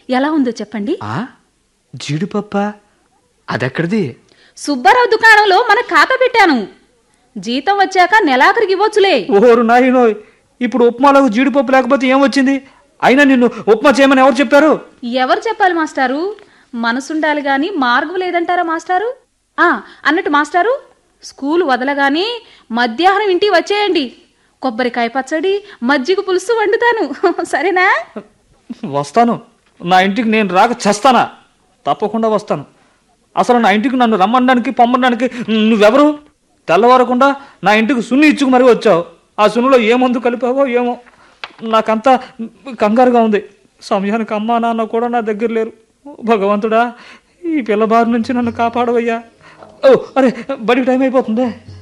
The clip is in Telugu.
ఎలా ఉందో చెప్పండి ఆ జీడిపప్ప అదెక్కడిది సుబ్బారావు దుకాణంలో మన ఖాతా పెట్టాను జీతం వచ్చాక నెలాఖరికి ఇవ్వచ్చులే ఓరు నాయనో ఇప్పుడు ఉప్మాలో జీడిపప్పు లేకపోతే ఏం వచ్చింది అయినా నిన్ను ఉప్మా చేయమని ఎవరు చెప్పారు ఎవరు చెప్పాలి మాస్టారు మనసుండాలి గాని మార్గం లేదంటారా మాస్టారు ఆ అన్నట్టు మాస్టారు స్కూల్ వదలగానే మధ్యాహ్నం ఇంటికి వచ్చేయండి కొబ్బరికాయ పచ్చడి మజ్జిగ పులుసు వండుతాను సరేనా వస్తాను నా ఇంటికి నేను రాక చస్తానా తప్పకుండా వస్తాను అసలు నా ఇంటికి నన్ను రమ్మనడానికి పొమ్మనడానికి నువ్వెవరు తెల్లవారకుండా నా ఇంటికి సున్ని ఇచ్చుకు మరీ వచ్చావు ఆ సున్నులో ఏ మందు కలిపావో ఏమో నాకంతా కంగారుగా ఉంది సమయానికి అమ్మా నాన్న కూడా నా దగ్గర లేరు భగవంతుడా ఈ పిల్ల బారి నుంచి నన్ను కాపాడవయ్యా ఓ అరే బడికి టైం అయిపోతుంది